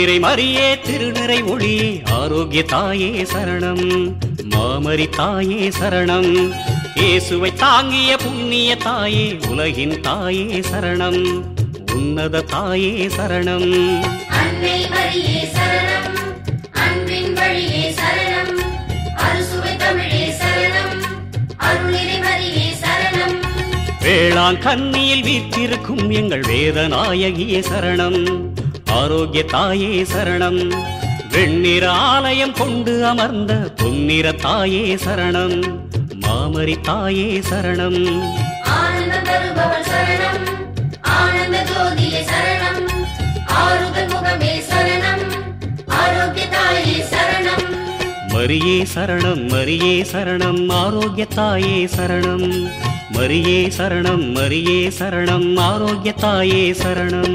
திருநிறை மரியே திருநிறை ஒளியே ஆரோக்கிய தாயே சரணம் மாமரி தாயே சரணம் இயேசுவை தாங்கிய புண்ணிய தாயே உலகின் தாயே சரணம் உன்னத தாயே சரணம் அன்னை மரியே சரணம் அன்பின் வழியே சரணம் அறுசுவை தமிழே சரணம் அருளிறை மரியே சரணம் வேளாண் கன்னியில் வீற்றிருக்கும் எங்கள் வேதநாயகியே சரணம் ஆரோக்கிய தாயே சரணம் வெண்ணிற ஆலயம் கொண்டு அமர்ந்த பொன்னிற தாயே சரணம் மாமரி தாயே சரணம் ஆனந்த தருபவள் சரணம் ஆனந்த ஜோதியே சரணம் ஆறுதல் முகமே சரணம் ஆரோக்கிய தாயே சரணம் மரியே சரணம் மரியே சரணம் ஆரோக்கிய தாயே சரணம் மரியே சரணம் மரியே சரணம் ஆரோக்கிய தாயே சரணம்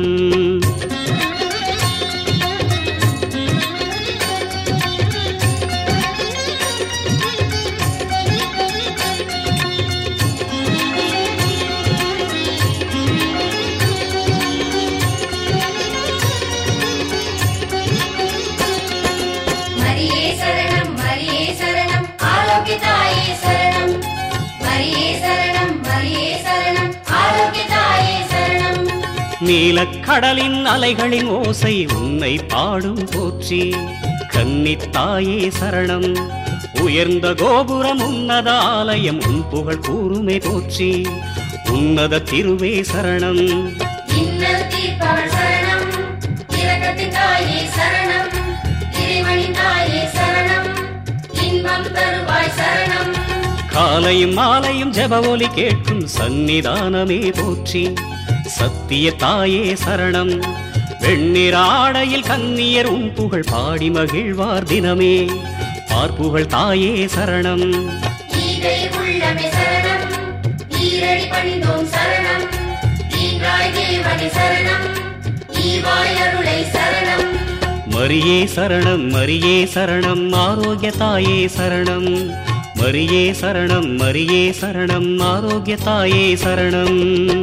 மரியே சரணம் மரியே சரணம் ஆரோக்கிய தாயே சரணம் மரியே சரணம் மரியே சரணம் ஆரோக்கிய தாயே சரணம் நீலக்கடலின் அலைகளின் ஓசை உன்னை பாடும் போற்றி கன்னித் தாயே சரணம் உயர்ந்த கோபுரம் உன்னத ஆலயம் உன் புகழ் கூறுமே போற்றி உன்னத திருவே சரணம் இன்னல் தீர்ப்பவள் சரணம் இரக்கத்தின் தாயே சரணம் இறைவனின் தாயே சரணம் இன்பம் தருவாய் சரணம் காலையும் மாலையும் ஜெப ஒலி கேட்கும் சந்நிதானமே போற்றி சத்திய தாயே சரணம் வெண்ணிற ஆடையில் கன்னியர் உன் புகழ் பாடி மகிழ்வார் தினமே பார்ப்புகழ் தாயே சரணம் ஈகை உள்ளமே சரணம் ஈரடி பணிந்தோம் சரணம் ஈன்றாய் தேவனே சரணம் ஈவாய் அருளை சரணம் மரியே சரணம் மரியே சரணம் ஆரோக்கிய தாயே சரணம் மரியே சரணம் மரியே சரணம் ஆரோக்கிய தாயே சரணம்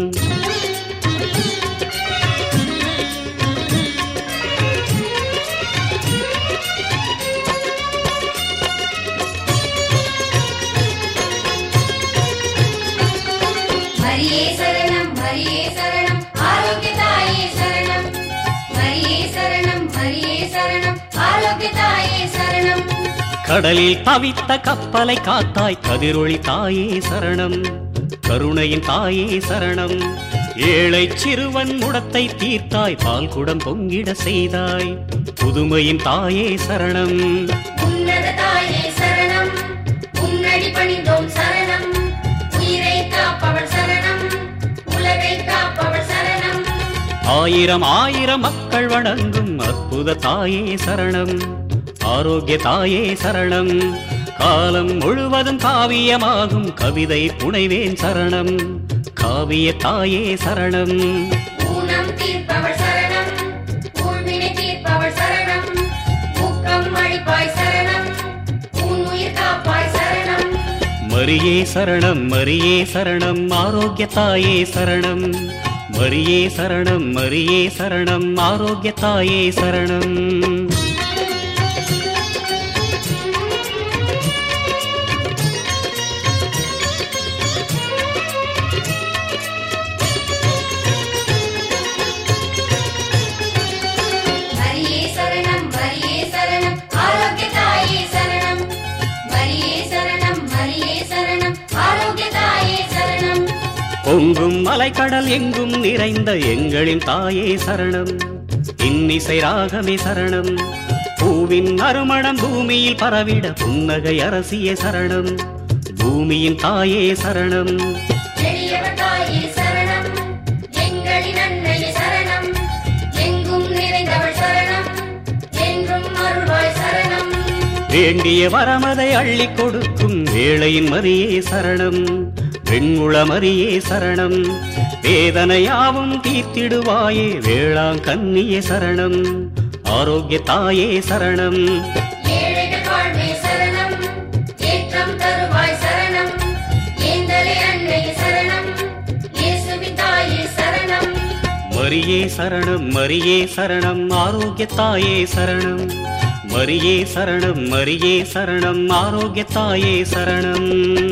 மரியே சரணம் மரியே சரணம் ஆரோக்கிய தாயே சரணம் மரியே சரணம் மரியே சரணம் ஆரோக்கிய தாயே சரணம் கடலில் தவித்த கப்பலை காத்தாய் கதிரொளி தாயே சரணம் கருணையின் தாயே சரணம் ஏழை சிறுவன் முடத்தை தீர்த்தாய் பால் குடம் பொங்கிட செய்தாய் புதுமையின் தாயே சரணம் உன்னத தாயே சரணம் உன்னடி பணிந்தோம் சரணம் உயிரை காப்பவள் சரணம் உலகை காப்பவள் சரணம் ஆயிரம் ஆயிரம் மக்கள் வணங்கும் அற்புத தாயே சரணம் ஆரோக்கிய தாயே சரணம் காலம் முழுவதும் காவியமாகும் கவிதை புனைவேன் சரணம் காவிய தாயே சரணம் ஊனம் தீர்ப்பவள் சரணம் ஊழ்வினை தீர்ப்பவள் சரணம் ஊக்கம் அளிப்பாய் சரணம் உன் உயிர் காப்பாய் சரணம் மரியே சரணம் மரியே சரணம் ஆரோக்கிய தாயே சரணம் மரியே சரணம் மரியே சரணம் ஆரோக்கிய தாயே சரணம் மரியே சரணம் மரியே சரணம் ஆரோக்கிய தாயே சரணம் மரியே சரணம் மரியே சரணம் ஆரோக்கிய தாயே சரணம் பொங்கும் மலைக்கடல் எங்கும் நிறைந்த எங்களின் தாயே சரணம் இன்னிசை ராகமே சரணம் பூவின் நறுமணம் பூமியில் பரவிட புன்னகை அரசிய சரணம் பூமியின் தாயே சரணம் எளியவர் தாயே சரணம் எங்களின் அன்னையே சரணம் எங்கும் நிறைந்தவள் சரணம் என்றும் அருள்வாய் சரணம் வேண்டிய வரமதை அள்ளி கொடுக்கும் வேளையின் மரியே சரணம் வெண்குள மரியே சரணம் வேதனையாவும் தீர்த்திடுவாயே வேளாங்கண்ணியே சரணம் ஆரோக்கிய தாயே சரணம் ஏழைகள் வாழ்வே சரணம் ஏற்றம் தருவாய் சரணம் ஏந்தலே அன்னையே சரணம் இயேசுவின் தாயே சரணம் மரியே சரணம் மரியே சரணம் ஆரோக்கிய தாயே சரணம் மரியே சரணம் மரியே சரணம் ஆரோக்கிய தாயே சரணம்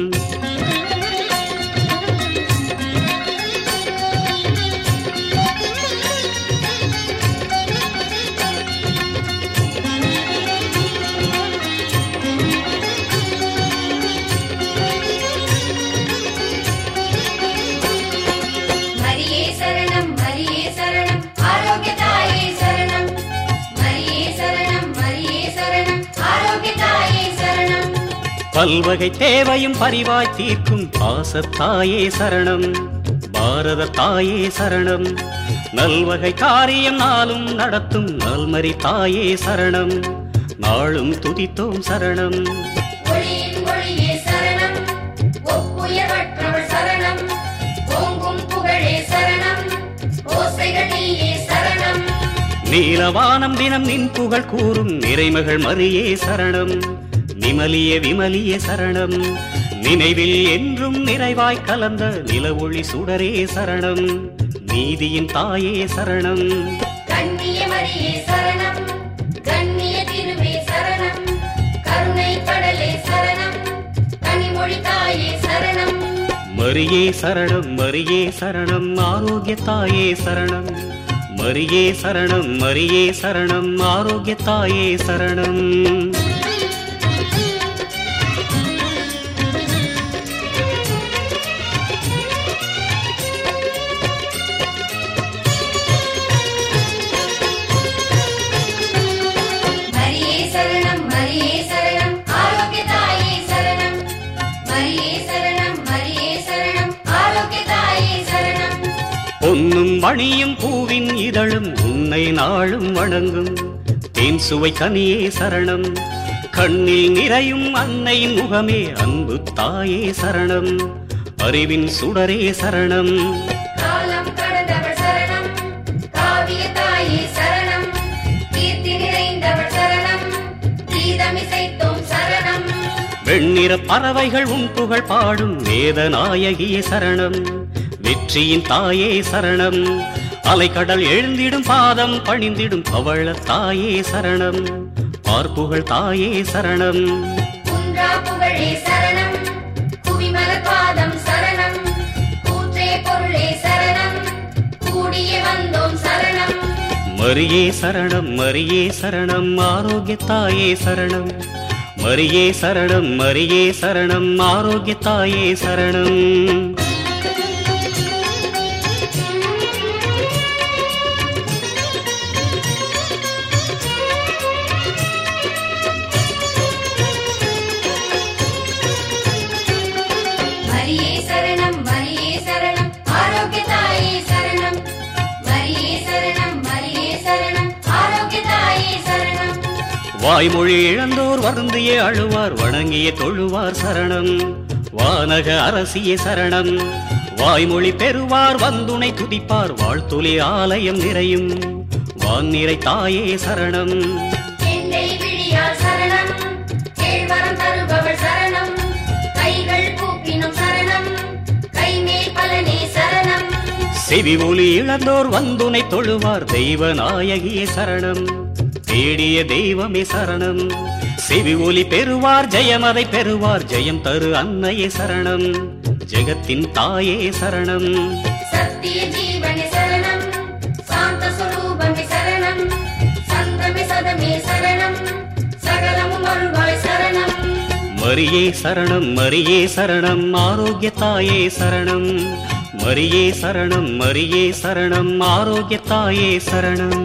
மரியே சரணம் மரியே சரணம் ஆரோக்கிய தாயே சரணம் மரியே சரணம் மரியே சரணம் ஆரோக்கிய தாயே சரணம் பல்வகை தேவையும் பரிவாய் தீர்க்கும் பாசத்தாயே சரணம் பாரத தாயே சரணம் நல்வகை காரியம் நாளும் நடத்தும் நல்மறி தாயே சரணம் நாளும் துதித்தோம் சரணம் ஒளியின் ஒளியே சரணம் ஒப்புயர்வற்றவள் சரணம் ஓங்கும் புகழே சரணம் ஓசைகள் நீயே சரணம் நீலவானம் தினம் நின் புகழ் கூறும் நிறைமகள் மரியே சரணம் நிமலிய விமலிய சரணம் நினைவில் என்றும் நிறைவாய் கலந்த நிலவொளி சுடரே சரணம் நீதியின் தாயே சரணம் கண்ணிய மரியே சரணம் கண்ணிய திருவே சரணம் கருணை கடலே சரணம் கனிமொழி தாயே சரணம் மரியே சரணம் மரியே சரணம் ஆரோக்கிய தாயே சரணம் மரியே சரணம் மரியே சரணம் ஆரோக்கிய தாயே சரணம் மரியே சரணம் மரியே சரணம் ஆரோக்கிய தாயே சரணம் மரியே சரணம் மரியே சரணம் ஆரோக்கிய தாயே சரணம் பொன்னும் மணியும் பூவின் இதழும் உன்னை நாளும் வணங்கும் தேன் சுவை கனியே சரணம் கண்ணில் நிறையும் அன்னையின் முகமே அன்பு தாயே சரணம் அறிவின் சுடரே சரணம் காலம் கடந்தவள் சரணம் காவிய தாயே சரணம் கீர்த்தி நிறைந்தவள் சரணம் கீதமிசைத்தோம் சரணம் வெண்ணிற பறவைகள் உன் புகழ் பாடும் வேதநாயகியே சரணம் வெற்றியின் தாயே சரணம் அலைக்கடல் எழுந்திடும் பாதம் பணிந்திடும் பவள தாயே சரணம் பார்ப்புகழ் தாயே சரணம் குன்றா புகழே சரணம் குவிமலர் பாதம் சரணம் கூற்றே பொருளே சரணம் கூடிய வந்தோம் சரணம் மரியே சரணம் மரியே சரணம் ஆரோக்கிய தாயே சரணம் மரியே சரணம் மரியே சரணம் ஆரோக்கிய தாயே சரணம் மரியே சரணம் மரியே சரணம் ஆரோக்கிய தாயே சரணம் மரியே சரணம் மரியே சரணம் ஆரோக்கிய தாயே சரணம் வாய்மொழி இழந்தோர் வருந்தியே அழுவார் வணங்கிய தொழுவார் சரணம் வானக அரசிய சரணம் வாய்மொழி பெறுவார் வந்துனை துதிப்பார் வாழ்த்துளி ஆலயம் நிறையும் வான்நிறை தாயே சரணம் எந்தை விழியால் சரணம் கேழ்வரம் தருபவள் சரணம் கைகள் கூப்பினும் சரணம் கைமேல் பலனே சரணம் செவி ஒலி இழந்தோர் வந்துனை தொழுவார் தெய்வ நாயகியே சரணம் தேடிய தெய்வமே சரணம் செவி ஒலி பெறுவார் ஜெயமதை பெறுவார் ஜெயம் தரு அன்னையே சரணம் ஜெகத்தின் தாயே சரணம் சத்திய ஜீவனே சரணம் சாந்த சுரூபமே சரணம் சந்தமே சதமே சரணம் சகலமும் அருள்வாய் சரணம் மரியே சரணம் மரியே சரணம் ஆரோக்கிய தாயே சரணம் மரியே சரணம் மரியே சரணம் ஆரோக்கிய தாயே சரணம்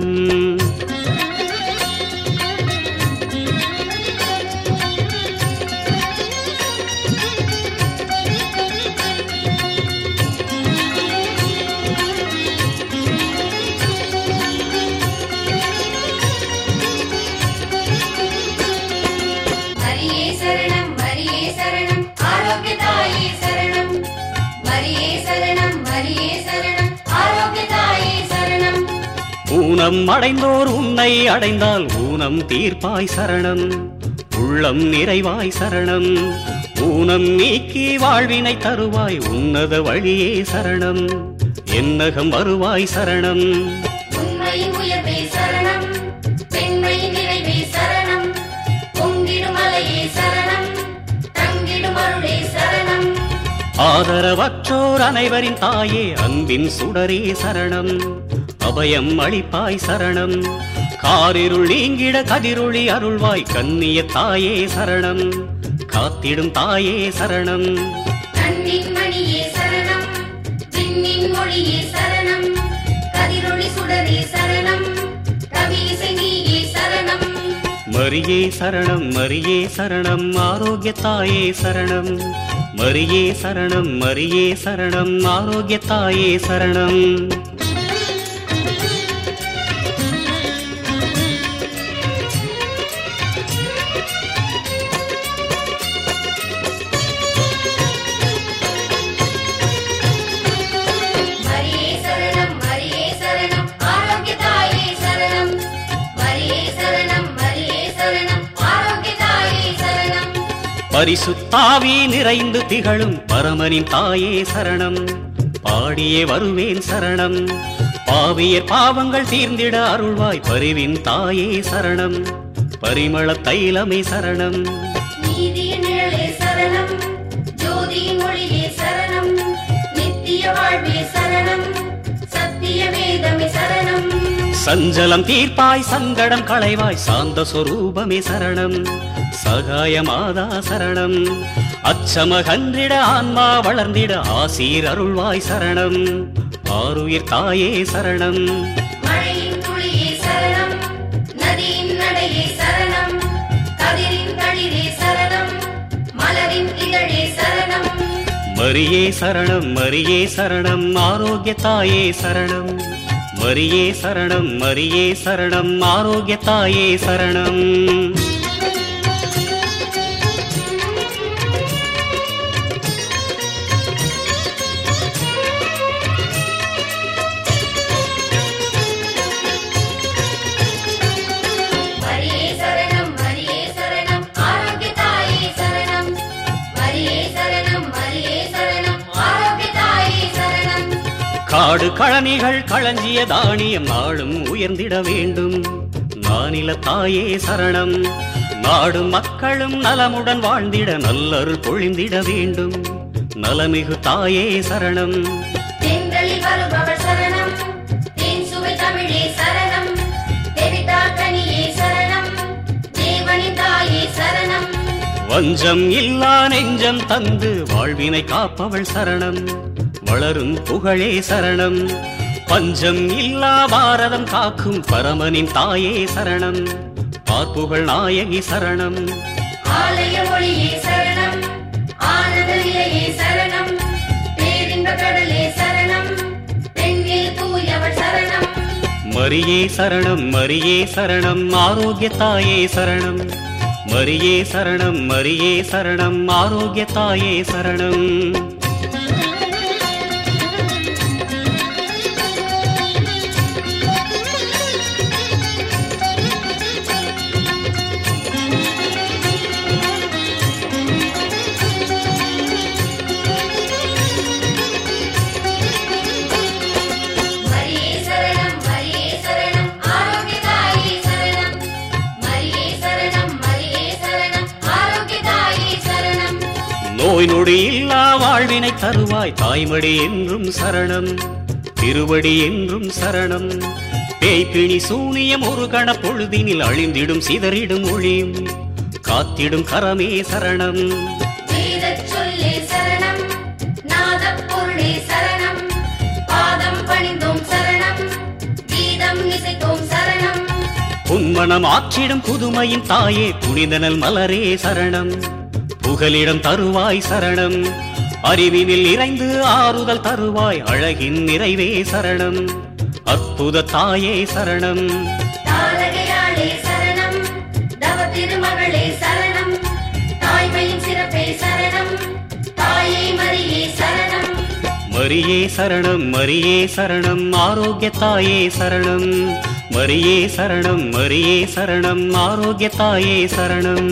மரியே சரணம் மரியே சரணம் ஆரோக்கிய தாயே சரணம் மரியே சரணம் மரியே சரணம் ஆரோக்கிய தாயே சரணம் ஊனம் அடைந்தோர் உன்னை அடைந்தால் ஊனம் தீர்ப்பாய் சரணம் உள்ளம் நிறைவாய் சரணம் ஊனம் நீக்கி வாழ்வினை தருவாய் உன்னத வழியே சரணம் என்னகம் வருவாய் சரணம் உண்மையின் உயர்வே சரணம் பெண்மையின் நிறைவே சரணம் பொங்கிடும் அலையே சரணம் தங்கிடும் அருளே சரணம் ஆதரவற்றோர் அனைவரின் தாயே அன்பின் சுடரே சரணம் அபயம் அளிப்பாய் சரணம் காரிருள் நீங்கிட கதிரொளி அருள்வாய் கண்ணிய தாயே சரணம் காத்திடும் தாயே சரணம் கண்ணின் மணியே சரணம் விண்ணின் மொழியே சரணம் கதிரொளி சுடரே சரணம் கவிசை நீயே சரணம் மரியே சரணம் மரியே சரணம் ஆரோக்கிய தாயே சரணம் மரியே சரணம் மரியே சரணம் ஆரோக்கிய தாயே சரணம் மரியே சரணம் மரியே சரணம் ஆரோக்கிய தாயே சரணம் மரியே சரணம் மரியே சரணம் ஆரோக்கிய தாயே சரணம் பரிசுத்தாவி நிறைந்து திகழும் பரமனின் தாயே சரணம் பாடியே வருவேன் சரணம் பாவியர் பாவங்கள் தீர்ந்திட அருள்வாய் பரிவின் தாயே சரணம் பரிமள தைலமே சரணம் நீதியின் நிழலே சரணம் ஜோதியின் ஒளியே சரணம் நித்திய வாழ்வே சரணம் சத்திய வேதமே சரணம் சஞ்சலம் தீர்ப்பாய் சங்கடம் களைவாய் சாந்த சொரூபமே சரணம் சகாய மாதா சரணம் அச்சமகன்றிட ஆன்மா வளர்ந்திட ஆசீர் அருள்வாய் சரணம் ஆருயிர் தாயே சரணம் மழையின் துளியே சரணம் நதியின் நடையே சரணம் கதிரின் தளிரே சரணம் மலரின் இதழே சரணம் மரியே சரணம் மரியே சரணம் ஆரோக்கிய தாயே சரணம் மரியே சரணம் மரியே சரணம் ஆரோக்கிய தாயே சரணம் மரியே சரணம் மரியே சரணம் ஆரோக்கிய தாயே சரணம் மரியே சரணம் மரியே சரணம் ஆரோக்கிய தாயே சரணம் காடு கழனிகள் களஞ்சிய தானியம் நாளும் உயர்ந்திட வேண்டும் நானில தாயே சரணம் நாடு மக்களும் நலமுடன் வாழ்ந்திட நல்லருள் பொழிந்திட வேண்டும் நலமிகு தாயே சரணம் தென்றலில் வருபவள் சரணம் தேன் சுவை தமிழே சரணம் தெவிட்டாக்கனியே சரணம் தேவனின் தாயே சரணம் வஞ்சம் இல்லா நெஞ்சம் தந்து வாழ்வினை காப்பவள் சரணம் வளரும் புகழே சரணம் பஞ்சம் இல்லா பாரதம் காக்கும் பரமனின் தாயே சரணம் பார்ப்புகழ் நாயகி சரணம் ஆலய ஒளியே சரணம் ஆனந்த நிலையே சரணம் பேரின்ப கடலே சரணம் பெண்ணில் தூயவள் சரணம் மரியே சரணம் மரியே சரணம் ஆரோக்கிய தாயே சரணம் மரியே சரணம் மரியே சரணம் ஆரோக்கிய தாயே சரணம் மரியே சரணம் மரியே சரணம் ஆரோக்கிய தாயே சரணம் மரியே சரணம் மரியே சரணம் ஆரோக்கிய தாயே சரணம் நோய் நொடி இல்லா வாழ்வினை தருவாய் தாய்மடி என்றும் சரணம் திருவடி என்றும் சரணம் பேய்பிணி சூனியம் ஒரு கண பொழுதினில் அழிந்திடும் சிதறிடும் ஒளியும் காத்திடும் கரமே சரணம் வேதச் சொல்லே சரணம் நாதப் பொருளே சரணம் பாதம் பணிந்தோம் சரணம் கீதம் இசைத்தோம் சரணம் புன்மணம் ஆற்றிடும் புதுமையின் தாயே புனிதனல் மலரே சரணம் புகலிடம் தருவாய் சரணம் அறிவினில் இறைந்து ஆறுதல் தருவாய் அழகின் நிறைவே சரணம் அற்புத தாயே சரணம் தாரகையாளே சரணம் தவ திருமகளே சரணம் தாய்மையின் சிறப்பே சரணம் தாயே மரியே சரணம் மரியே சரணம் மரியே சரணம் ஆரோக்கிய தாயே சரணம் மரியே சரணம் மரியே சரணம் ஆரோக்கிய தாயே சரணம்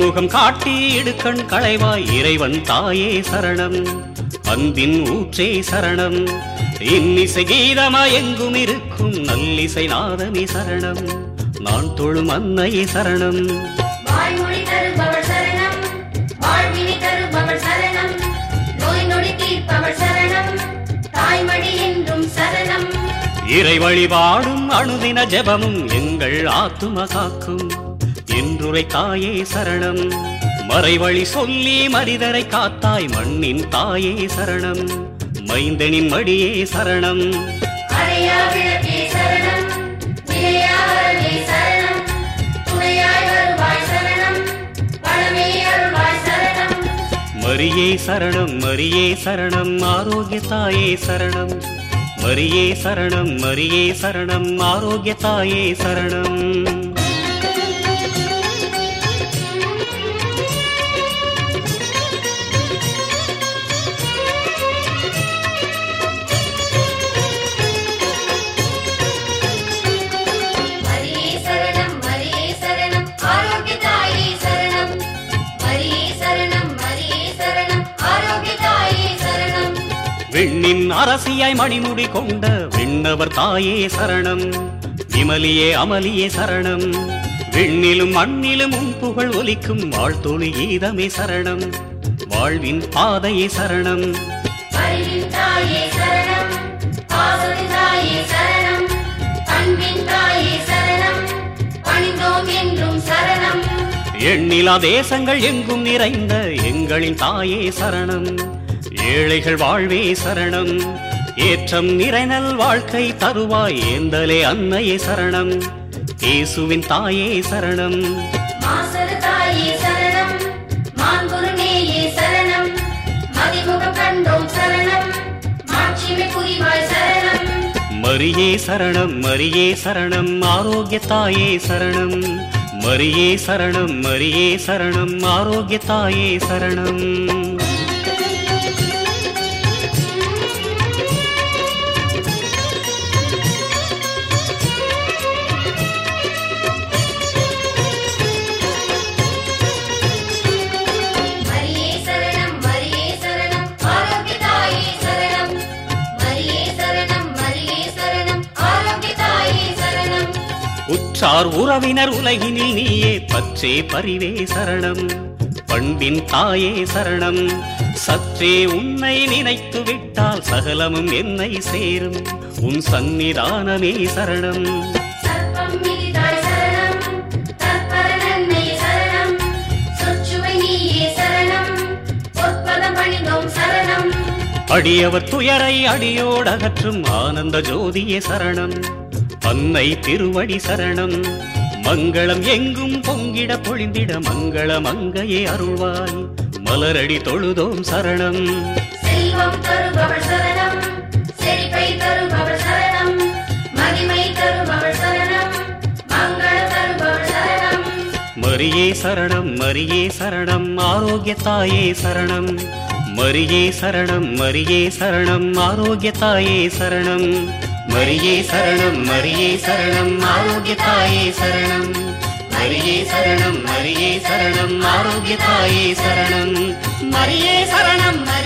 திருமுகம் காட்டி இடுக்கண் களைவாய் இறைவன் தாயே சரணம் அன்பின் ஊற்றே சரணம் இன்னிசை கீதமா எங்கும் இருக்கும் நல்லிசை நாதமே சரணம் நான் தொழும் அன்னையே சரணம் வாழ்மொழி தருபவள் சரணம் வாழ்வினை தருபவள் சரணம் நோய் நொடி தீர்ப்பவள் சரணம் தாய்மடி என்றும் சரணம் இறை வழிபாடும் அணுதின ஜெபமும் எங்கள் ஆத்தும காக்கும் என்றுரை தாயே சரணம் மறைவழி சொல்லி மனிதரை காத்தாய் மண்ணின் தாயே சரணம் மைந்தனின் மடியே சரணம் அறையா விளக்கே சரணம் நிலையா வரவே சரணம் துணையாய் வருவாய் சரணம் பழமே அருள்வாய் சரணம் மரியே சரணம் மரியே சரணம் ஆரோக்கிய தாயே சரணம் மரியே சரணம் மரியே சரணம் ஆரோக்கிய தாயே சரணம் மரியே சரணம் மரியே சரணம் ஆரோக்கிய தாயே சரணம் மரியே சரணம் மரியே சரணம் ஆரோக்கிய தாயே சரணம் விண்ணின் அரசியாய் மணிமுடி கொண்ட விண்ணவர் தாயே சரணம் விமலியே அமலியே சரணம் விண்ணிலும் மண்ணிலும் உன் புகழ் ஒலிக்கும் வாழ்த்தொழி கீதமே சரணம் வாழ்வின் பாதையே சரணம் அறிவின் தாயே சரணம் பாசத்தின் தாயே சரணம் அன்பின் தாயே சரணம் பணிந்தோம் என்றும் சரணம் எண்ணிலா தேசங்கள் எங்கும் நிறைந்த எங்களின் தாயே சரணம் ஏழைகள் வாழ்வே சரணம் ஏற்றம் நிறைநல் வாழ்க்கை தருவாய் ஏந்தலே அன்னையே சரணம் இயேசுவின் தாயே சரணம் மாசரு தாயே சரணம் மாங்குருநேயே சரணம் மதிமுகம் கண்டோம் சரணம் மாட்சிமை புரிவாய் சரணம் மரியே சரணம் மரியே சரணம் ஆரோக்கிய தாயே சரணம் மரியே சரணம் மரியே சரணம் ஆரோக்கிய தாயே சரணம் மரியே சரணம் மரியே சரணம் ஆரோக்கிய தாயே சரணம் மரியே சரணம் மரியே சரணம் ஆரோக்கிய தாயே சரணம் உற்றார் உறவினர் உலகினில் நீயே பற்றே பரிவே சரணம் பண்பின் தாயே சரணம் சற்றே உன்னை நினைத்து விட்டால் சகலமும் என்னை சேரும் உன் சந்நிதானமே சரணம் சர்ப்பம் மிதிதாய் சரணம் தற்பர நன்மை சரணம் சொற்சுவை நீயே சரணம் பொற்பதம் பணிந்தோம் சரணம் அடியவர் துயரை அடியோடகற்றும் ஆனந்த ஜோதியே சரணம் அன்னை திருவடி சரணம் மங்களம் எங்கும் பொங்கிட பொழிந்திட மங்கள மங்கையே அருள்வாய் மலரடி தொழுதோம் சரணம் செல்வம் தருபவள் சரணம் செழிப்பை தருபவள் சரணம் மகிமை தருபவள் சரணம் மங்கள தருபவள் சரணம் மரியே சரணம் மரியே சரணம் ஆரோக்கிய தாயே சரணம் மரியே சரணம் மரியே சரணம் ஆரோக்கிய தாயே சரணம் மரியே சரணம் மரியே சரணம் ஆரோக்கிய தாயே சரணம் மரியே சரணம் மரியே சரணம் ஆரோக்கிய தாயே சரணம் மரியே சரணம் மரியே